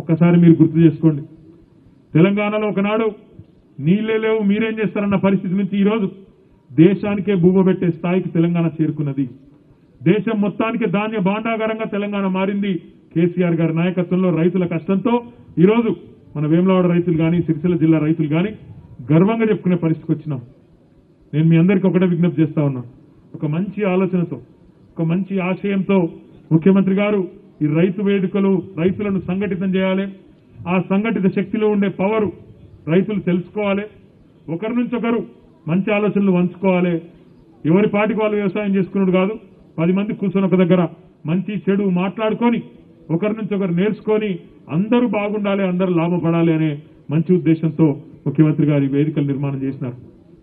ఒక్కసారి మీరు గుర్తు చేసుకోండి తెలంగాణలో ఒకనాడు నీళ్లే లేవు మీరేం చేస్తారన్న పరిస్థితి నుంచి ఈరోజు దేశానికే భూమ పెట్టే స్థాయికి తెలంగాణ చేరుకున్నది దేశం మొత్తానికి ధాన్య భాండాగారంగా తెలంగాణ మారింది కేసీఆర్ గారి నాయకత్వంలో రైతుల కష్టంతో ఈరోజు మన వేములవాడ రైతులు కానీ సిరిసిల్ల జిల్లా రైతులు కానీ గర్వంగా చెప్పుకునే పరిస్థితికి వచ్చినాం నేను మీ అందరికీ ఒకటే విజ్ఞప్తి చేస్తా ఉన్నా ఒక మంచి ఆలోచనతో ఒక మంచి ఆశయంతో ముఖ్యమంత్రి గారు ఈ రైతు వేదికలు రైతులను సంఘటితం చేయాలి ఆ సంఘటిత శక్తిలో ఉండే పవర్ రైతులు తెలుసుకోవాలి ఒకరి నుంచి ఒకరు మంచి ఆలోచనలు పంచుకోవాలి ఎవరి పాటికి వాళ్ళు వ్యవసాయం చేసుకున్నాడు కాదు పది మంది కూర్చొని ఒక దగ్గర మంచి చెడు మాట్లాడుకొని ఒకరి నుంచి ఒకరు నేర్చుకొని అందరూ బాగుండాలి అందరూ లాభపడాలి అనే మంచి ఉద్దేశంతో ముఖ్యమంత్రి గారు ఈ వేదికలు నిర్మాణం చేసినారు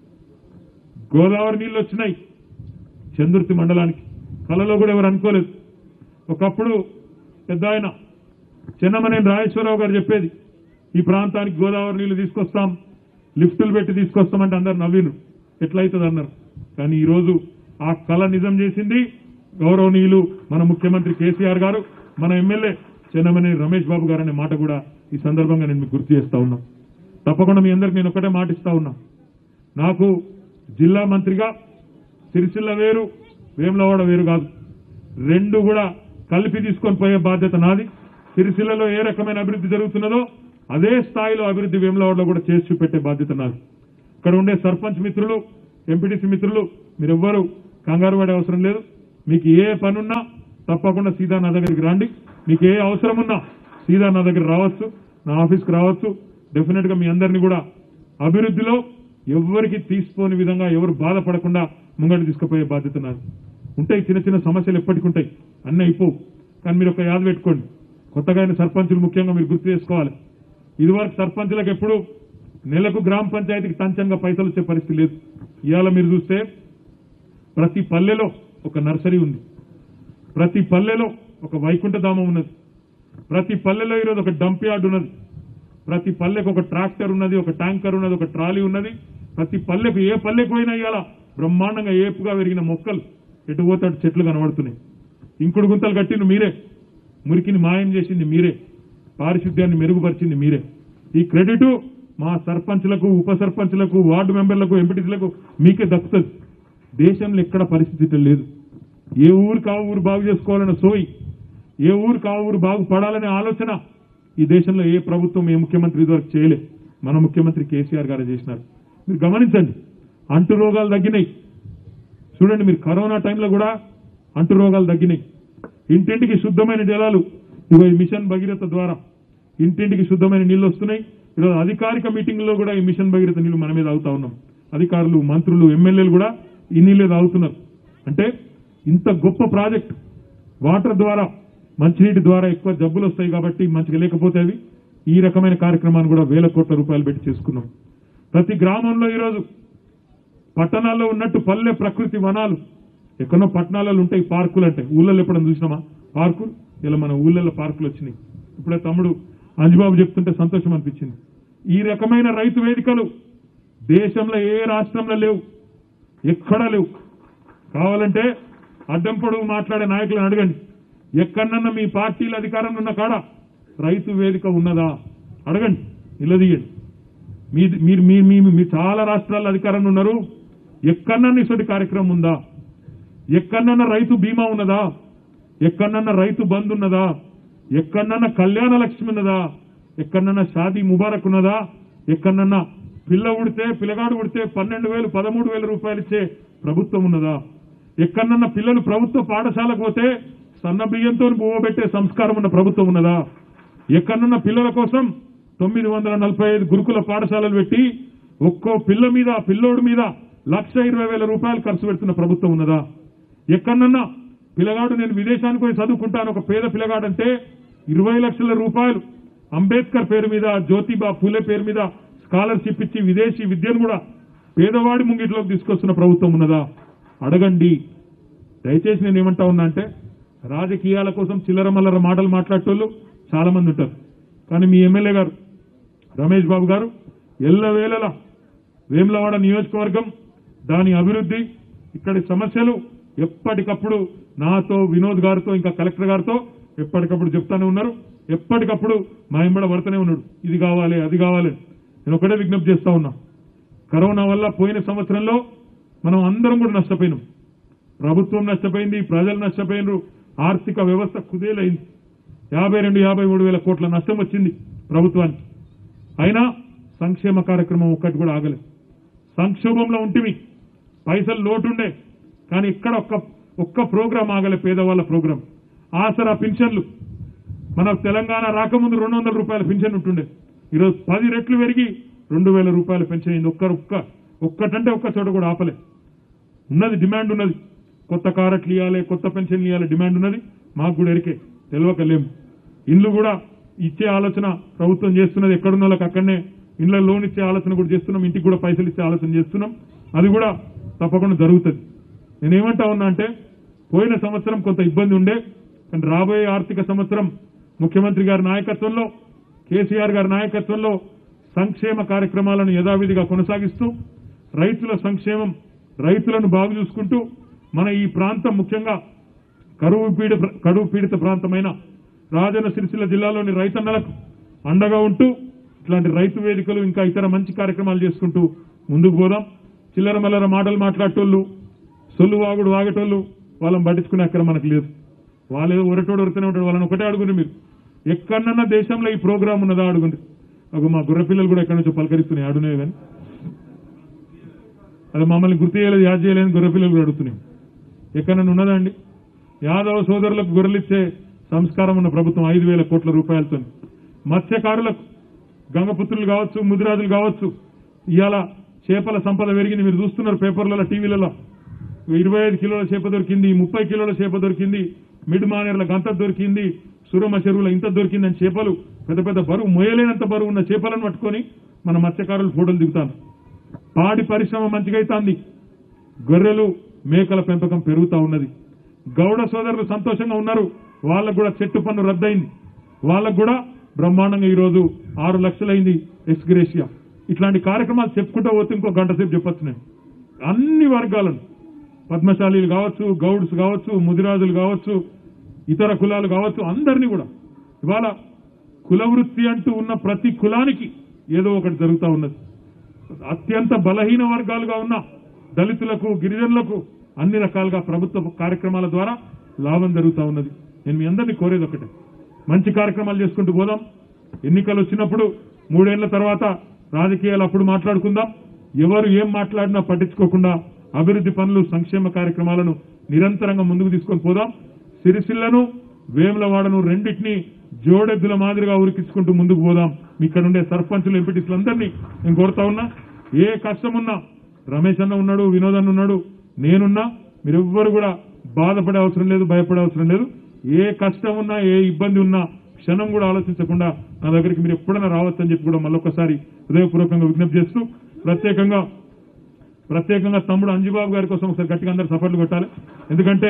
గోదావరి నీళ్లు వచ్చినాయి చందుర్తి మండలానికి కలలో కూడా ఎవరు అనుకోలేదు ఒకప్పుడు పెద్ద ఆయన చెన్నమనేని రాజేశ్వరరావు గారు చెప్పేది ఈ ప్రాంతానికి గోదావరి నీళ్లు తీసుకొస్తాం లిఫ్టులు పెట్టి తీసుకొస్తామంటే అందరు నవ్విను ఎట్లయితుంది అన్నారు కానీ ఈరోజు ఆ కళ నిజం చేసింది గౌరవనీయులు మన ముఖ్యమంత్రి కేసీఆర్ గారు మన ఎమ్మెల్యే చెన్నమనేని రమేష్ బాబు గారు అనే మాట కూడా ఈ సందర్భంగా నేను మీకు గుర్తు చేస్తా ఉన్నా తప్పకుండా మీ అందరికి నేను ఒకటే మాట ఇస్తా ఉన్నా నాకు జిల్లా మంత్రిగా సిరిసిల్ల వేరు వేములవాడ వేరు కాదు రెండు కూడా కలిపి తీసుకొని పోయే బాధ్యత నాది సిరిసిల్లలో ఏ రకమైన అభివృద్ధి జరుగుతున్నదో అదే స్థాయిలో అభివృద్ధి వేములవాడలో కూడా చేసి చూపెట్టే బాధ్యత నాది ఇక్కడ ఉండే సర్పంచ్ మిత్రులు ఎంపీటీసీ మిత్రులు మీరెవ్వరూ కంగారు పడే అవసరం లేదు మీకు ఏ పనున్నా తప్పకుండా సీదా నా దగ్గరికి రండి మీకు ఏ అవసరం ఉన్నా సీదా నా దగ్గర రావచ్చు నా ఆఫీస్కి రావచ్చు డెఫినెట్ గా మీ అందరినీ కూడా అభివృద్ధిలో ఎవరికి తీసుకోని విధంగా ఎవరు బాధపడకుండా ముంగడు తీసుకుపోయే బాధ్యత నాది ఉంటాయి చిన్న చిన్న సమస్యలు ఎప్పటికి ఉంటాయి అన్నీ అయిపోవు కానీ మీరు ఒక యాద పెట్టుకోండి కొత్తగా అయిన సర్పంచులు ముఖ్యంగా మీరు గుర్తు చేసుకోవాలి ఇదివరకు సర్పంచులకు ఎప్పుడు నెలకు గ్రామ పంచాయతీకి టంచంగా పైసలు వచ్చే పరిస్థితి లేదు ఇవాళ మీరు చూస్తే ప్రతి పల్లెలో ఒక నర్సరీ ఉంది ప్రతి పల్లెలో ఒక వైకుంఠధామం ఉన్నది ప్రతి పల్లెలో ఈరోజు ఒక డంప్ యార్డ్ ఉన్నది ప్రతి పల్లెకు ఒక ట్రాక్టర్ ఉన్నది ఒక ట్యాంకర్ ఉన్నది ఒక ట్రాలీ ఉన్నది ప్రతి పల్లెకు ఏ పల్లెకు పోయినా ఇవాళ బ్రహ్మాండంగా ఏపుగా పెరిగిన మొక్కలు ఎటు పోతే అటు చెట్లు కనబడుతున్నాయి ఇంకుడు గుంతలు కట్టింది మీరే మురికిని మాయం చేసింది మీరే పారిశుద్ధ్యాన్ని మెరుగుపరిచింది మీరే ఈ క్రెడిట్ మా సర్పంచ్లకు ఉప సర్పంచ్లకు వార్డు మెంబర్లకు ఎంపీటీసీలకు మీకే దక్కుతుంది దేశంలో ఎక్కడ పరిస్థితి ఇట్లా లేదు ఏ ఊరికి ఆ ఊరు బాగు చేసుకోవాలన్న సోయి ఏ ఊరికి ఆ ఊరు బాగుపడాలనే ఆలోచన ఈ దేశంలో ఏ ప్రభుత్వం ఏ ముఖ్యమంత్రి ఇదివరకు చేయలే మన ముఖ్యమంత్రి కేసీఆర్ గారు చేసినారు మీరు గమనించండి అంటు రోగాలు తగ్గినాయి చూడండి మీరు కరోనా టైంలో కూడా అంటు రోగాలు తగ్గినాయి ఇంటింటికి శుద్ధమైన జలాలు ఇగో ఈ మిషన్ భగీరథ ద్వారా ఇంటింటికి శుద్ధమైన నీళ్లు వస్తున్నాయి ఈరోజు అధికారిక మీటింగ్లో కూడా ఈ మిషన్ భగీరథ నీళ్లు మన మీద అవుతా ఉన్నాం అధికారులు మంత్రులు ఎమ్మెల్యేలు కూడా ఈ నీళ్ళే తాగుతున్నారు అంటే ఇంత గొప్ప ప్రాజెక్ట్ వాటర్ ద్వారా మంచినీటి ద్వారా ఎక్కువ జబ్బులు వస్తాయి కాబట్టి మంచిగా లేకపోతే అవి ఈ రకమైన కార్యక్రమాన్ని కూడా వేల కోట్ల రూపాయలు పెట్టి చేసుకున్నాం ప్రతి గ్రామంలో ఈరోజు పట్టణాల్లో ఉన్నట్టు పల్లె ప్రకృతి వనాలు ఎక్కడో పట్టణాలలో ఉంటాయి పార్కులు అంటే ఊళ్ళలో ఎప్పుడైనా చూసినామా పార్కులు ఇలా మన ఊళ్ళల్లో పార్కులు వచ్చినాయి ఇప్పుడే తమ్ముడు అంజబాబు చెప్తుంటే సంతోషం అనిపించింది ఈ రకమైన రైతు వేదికలు దేశంలో ఏ రాష్ట్రంలో లేవు ఎక్కడా లేవు కావాలంటే అడ్డం పొడవు మాట్లాడే నాయకులను అడగండి ఎక్కడన్నా మీ పార్టీల అధికారంలో ఉన్న కాడ రైతు వేదిక ఉన్నదా అడగండి నిలదీయండి మీ మీరు మీ మీ మీ చాలా రాష్ట్రాల్లో అధికారంలో ఉన్నారు ఎక్కడన్నా ఇటువంటి కార్యక్రమం ఉందా ఎక్కడన్నా రైతు బీమా ఉన్నదా ఎక్కడన్నా రైతు బంద్ ఉన్నదా ఎక్కడన్నా కళ్యాణ లక్ష్మి ఉన్నదా ఎక్కడన్నా షాదీ ముబారక్ ఉన్నదా ఎక్కడన్నా పిల్ల ఉడితే పిల్లగాడు ఉడితే పన్నెండు వేలు పదమూడు వేల రూపాయలు ఇచ్చే ప్రభుత్వం ఉన్నదా ఎక్కడన్నా పిల్లలు ప్రభుత్వ పాఠశాలకు పోతే సన్న బియ్యంతో పెట్టే సంస్కారం ఉన్న ప్రభుత్వం ఉన్నదా ఎక్కడన్నా పిల్లల కోసం తొమ్మిది వందల నలభై ఐదు గురుకుల పాఠశాలలు పెట్టి ఒక్కో పిల్ల మీద పిల్లోడి మీద లక్ష ఇరవై వేల రూపాయలు ఖర్చు పెడుతున్న ప్రభుత్వం ఉన్నదా ఎక్కడన్నా పిల్లగాడు నేను విదేశానికి పోయి చదువుకుంటాను ఒక పేద పిల్లగాడంటే ఇరవై లక్షల రూపాయలు అంబేద్కర్ పేరు మీద జ్యోతిబా ఫూలే పేరు మీద స్కాలర్షిప్ ఇచ్చి విదేశీ విద్యను కూడా పేదవాడి ముంగిట్లోకి తీసుకొస్తున్న ప్రభుత్వం ఉన్నదా అడగండి దయచేసి నేను ఏమంటా ఉన్నా అంటే రాజకీయాల కోసం చిల్లర మల్లర మాటలు మాట్లాడేటోళ్ళు చాలా మంది ఉంటారు కానీ మీ ఎమ్మెల్యే గారు రమేష్ బాబు గారు ఎల్లవేళలా వేములవాడ నియోజకవర్గం దాని అభివృద్ధి ఇక్కడి సమస్యలు ఎప్పటికప్పుడు నాతో వినోద్ గారితో ఇంకా కలెక్టర్ గారితో ఎప్పటికప్పుడు చెప్తానే ఉన్నారు ఎప్పటికప్పుడు మా ఎంబడ పడుతూనే ఉన్నాడు ఇది కావాలి అది కావాలి నేను ఒకటే విజ్ఞప్తి చేస్తా ఉన్నా కరోనా వల్ల పోయిన సంవత్సరంలో మనం అందరం కూడా నష్టపోయినాం ప్రభుత్వం నష్టపోయింది ప్రజలు నష్టపోయినారు ఆర్థిక వ్యవస్థ కుదేలైంది యాభై రెండు యాభై మూడు వేల కోట్ల నష్టం వచ్చింది ప్రభుత్వానికి అయినా సంక్షేమ కార్యక్రమం ఒక్కటి కూడా ఆగలేదు సంక్షోభంలో ఉంటివి పైసలు లోటుండే కానీ ఇక్కడ ఒక్క ఒక్క ప్రోగ్రాం ఆగలే పేదవాళ్ళ ప్రోగ్రాం ఆసరా పింఛన్లు మన తెలంగాణ రాకముందు రెండు వందల రూపాయల పెన్షన్ ఉంటుండే ఈరోజు పది రెట్లు పెరిగి రెండు వేల రూపాయల పెన్షన్ అయింది ఒక్కరు ఒక్క ఒక్కటంటే ఒక్క చోట కూడా ఆపలే ఉన్నది డిమాండ్ ఉన్నది కొత్త కారట్లు ఇవ్వాలి కొత్త పెన్షన్లు ఇవ్వాలి డిమాండ్ ఉన్నది మాకు కూడా ఎరికే తెలియక లేము ఇండ్లు కూడా ఇచ్చే ఆలోచన ప్రభుత్వం చేస్తున్నది ఎక్కడున్న వాళ్ళకి అక్కడనే ఇండ్ల లోన్ ఇచ్చే ఆలోచన కూడా చేస్తున్నాం ఇంటికి కూడా పైసలు ఇచ్చే ఆలోచన చేస్తున్నాం అది కూడా తప్పకుండా జరుగుతుంది నేనేమంటా ఉన్నా అంటే పోయిన సంవత్సరం కొంత ఇబ్బంది ఉండే కానీ రాబోయే ఆర్థిక సంవత్సరం ముఖ్యమంత్రి గారి నాయకత్వంలో కేసీఆర్ గారి నాయకత్వంలో సంక్షేమ కార్యక్రమాలను యథావిధిగా కొనసాగిస్తూ రైతుల సంక్షేమం రైతులను బాగు చూసుకుంటూ మన ఈ ప్రాంతం ముఖ్యంగా కరువు పీడ కరువు పీడిత ప్రాంతమైన రాజన్న సిరిసిల్ల జిల్లాలోని రైతన్నలకు అండగా ఉంటూ ఇట్లాంటి రైతు వేదికలు ఇంకా ఇతర మంచి కార్యక్రమాలు చేసుకుంటూ ముందుకు పోదాం చిల్లర మల్లర మాటలు మాట్లాడేటోళ్ళు సొల్లు వాగుడు వాగేటోళ్ళు వాళ్ళని పట్టించుకునే అక్కడ మనకు లేదు వాళ్ళు ఏదో ఒరటోడు ఒరుతూనే ఉంటాడు వాళ్ళని ఒకటే అడుగుండి మీరు ఎక్కడన్నా దేశంలో ఈ ప్రోగ్రామ్ ఉన్నదా అడుగుండి ఒక మా గుర్ర పిల్లలు కూడా ఎక్కడి నుంచో పలకరిస్తున్నాయి అడునే కానీ అది మమ్మల్ని గుర్తు చేయలేదు యాద్ చేయలేని గొర్రె పిల్లలు కూడా అడుగుతున్నాయి ఎక్కడన్నా ఉన్నదా అండి యాదవ సోదరులకు గొర్రెలిచ్చే సంస్కారం ఉన్న ప్రభుత్వం ఐదు వేల కోట్ల రూపాయలతో మత్స్యకారులకు గంగపుత్రులు కావచ్చు ముదిరాజులు కావచ్చు ఇవాళ చేపల సంపద పెరిగింది మీరు చూస్తున్నారు పేపర్లలో టీవీలలో ఇరవై ఐదు కిలోల చేప దొరికింది ముప్పై కిలోల చేప దొరికింది మిడ్ మానేర్ల గంత దొరికింది సురమ చెరువుల ఇంత దొరికిందని చేపలు పెద్ద పెద్ద బరువు మొయ్యలేనంత బరువు ఉన్న చేపలను పట్టుకొని మన మత్స్యకారులు ఫోటోలు దిగుతారు పాడి పరిశ్రమ మంచిగా అవుతుంది గొర్రెలు మేకల పెంపకం పెరుగుతా ఉన్నది గౌడ సోదరులు సంతోషంగా ఉన్నారు వాళ్ళకు కూడా చెట్టు పన్ను రద్దయింది వాళ్ళకు కూడా బ్రహ్మాండంగా ఈరోజు ఆరు లక్షలైంది ఎక్స్గ్రేషియా ఇట్లాంటి కార్యక్రమాలు చెప్పుకుంటూ పోతే ఇంకో గంట సేపు చెప్పొచ్చు నేను అన్ని వర్గాలను పద్మశాలీలు కావచ్చు గౌడ్స్ కావచ్చు ముదిరాజులు కావచ్చు ఇతర కులాలు కావచ్చు అందరినీ కూడా ఇవాళ కుల వృత్తి అంటూ ఉన్న ప్రతి కులానికి ఏదో ఒకటి జరుగుతూ ఉన్నది అత్యంత బలహీన వర్గాలుగా ఉన్న దళితులకు గిరిజనులకు అన్ని రకాలుగా ప్రభుత్వ కార్యక్రమాల ద్వారా లాభం జరుగుతూ ఉన్నది నేను మీ అందరినీ కోరేది ఒకటే మంచి కార్యక్రమాలు చేసుకుంటూ పోదాం ఎన్నికలు వచ్చినప్పుడు మూడేళ్ల తర్వాత రాజకీయాలు అప్పుడు మాట్లాడుకుందాం ఎవరు ఏం మాట్లాడినా పట్టించుకోకుండా అభివృద్ధి పనులు సంక్షేమ కార్యక్రమాలను నిరంతరంగా ముందుకు తీసుకొని పోదాం సిరిసిల్లను వేములవాడను రెండింటినీ జోడెద్దుల మాదిరిగా ఉరికించుకుంటూ ముందుకు పోదాం ఇక్కడ ఉండే సర్పంచులు ఎంపీటీసులు అందరినీ నేను కోరుతా ఉన్నా ఏ కష్టం ఉన్నా రమేష్ అన్న ఉన్నాడు వినోద్ అన్న ఉన్నాడు నేనున్నా మీరెవ్వరు కూడా బాధపడే అవసరం లేదు భయపడే అవసరం లేదు ఏ కష్టం ఉన్నా ఏ ఇబ్బంది ఉన్నా క్షణం కూడా ఆలోచించకుండా నా దగ్గరికి మీరు ఎప్పుడైనా రావచ్చని చెప్పి కూడా మళ్ళొకసారి హృదయపూర్వకంగా విజ్ఞప్తి చేస్తూ ప్రత్యేకంగా ప్రత్యేకంగా తమ్ముడు అంజుబాబు గారి కోసం ఒకసారి గట్టిగా అందరు సపోర్ట్లు కొట్టాలి ఎందుకంటే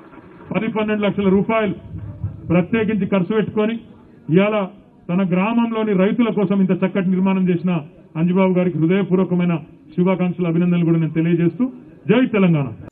పది పన్నెండు లక్షల రూపాయలు ప్రత్యేకించి ఖర్చు పెట్టుకొని ఇవాళ తన గ్రామంలోని రైతుల కోసం ఇంత చక్కటి నిర్మాణం చేసిన అంజుబాబు గారికి హృదయపూర్వకమైన శుభాకాంక్షలు అభినందనలు కూడా నేను తెలియజేస్తూ జై తెలంగాణ